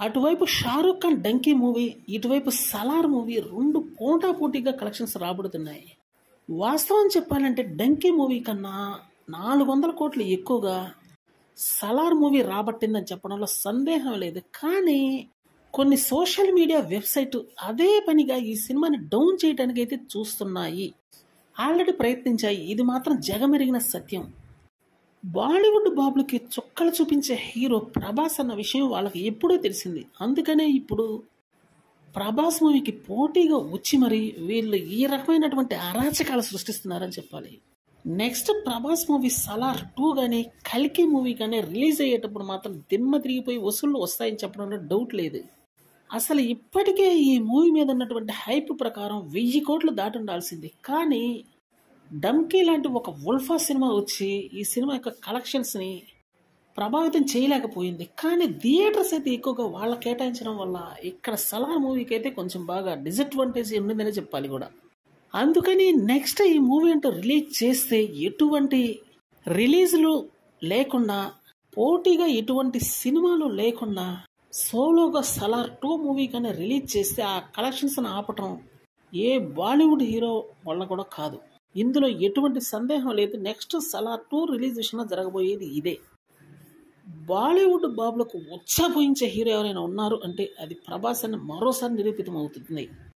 అటువైపు Shah Rukh Khan donkey movie ఇటువైపు Salaar movie రెండు పోటాపోటీగా కలెక్షన్స్ రాబడుతున్నాయి వాస్తవం చెప్పాలంటే డంకీ మూవీ కన్నా నాలుగు వందల కోట్లు ఎక్కువగా సలార్ మూవీ రాబట్టిందని చెప్పడంలో సందేహం లేదు కానీ కొన్ని సోషల్ మీడియా వెబ్సైట్ అదే పనిగా ఈ సినిమాని డౌన్ చేయడానికి అయితే చూస్తున్నాయి ఆల్రెడీ ప్రయత్నించాయి ఇది మాత్రం జగమెరిగిన సత్యం బాలీవుడ్ బాబులకి చుక్కలు చూపించే హీరో ప్రభాస్ అన్న విషయం వాళ్ళకి ఎప్పుడో తెలిసింది అందుకనే ఇప్పుడు ప్రభాస్ మూవీకి పోటీగా వచ్చి మరి వీళ్ళు ఈ రకమైనటువంటి అరాచకాలు సృష్టిస్తున్నారని చెప్పాలి next Prabhas movie Salaar two కానీ కల్కి మూవీ కానీ రిలీజ్ అయ్యేటప్పుడు మాత్రం దిమ్మ తిరిగిపోయి వసూళ్ళు వస్తాయని చెప్పడంలో డౌట్ లేదు అసలు ఇప్పటికే ఈ మూవీ మీద ఉన్నటువంటి హైప్ ప్రకారం వెయ్యి కోట్లు దాటి ఉండాల్సింది కానీ డమ్కీ లాంటి ఒక ఉల్ఫా సినిమా వచ్చి ఈ సినిమా యొక్క కలెక్షన్స్ని ప్రభావితం చేయలేకపోయింది కానీ థియేటర్స్ అయితే ఎక్కువగా వాళ్ళ కేటాయించడం వల్ల ఇక్కడ సలార్ మూవీకి అయితే కొంచెం బాగా డిసడ్వాంటేజ్ ఉండిందనే చెప్పాలి కూడా అందుకని నెక్స్ట్ ఈ మూవీ అంటూ రిలీజ్ చేస్తే ఎటువంటి రిలీజ్లు లేకుండా పోటీగా ఎటువంటి సినిమాలు లేకుండా సోలోగా సలార్ టూ మూవీ కానీ రిలీజ్ చేస్తే ఆ కలెక్షన్స్ని ఆపటం ఏ బాలీవుడ్ హీరో వల్ల కూడా కాదు ఇందులో ఎటువంటి సందేహం లేదు నెక్స్ట్ సలార్ టూ రిలీజ్ విషయంలో జరగబోయేది ఇదే బాలీవుడ్ బాబులకు ఉత్సాహపోయించే హీరో ఎవరైనా ఉన్నారు అంటే అది ప్రభాస్ అని మరోసారి నిరూపితం అవుతుంది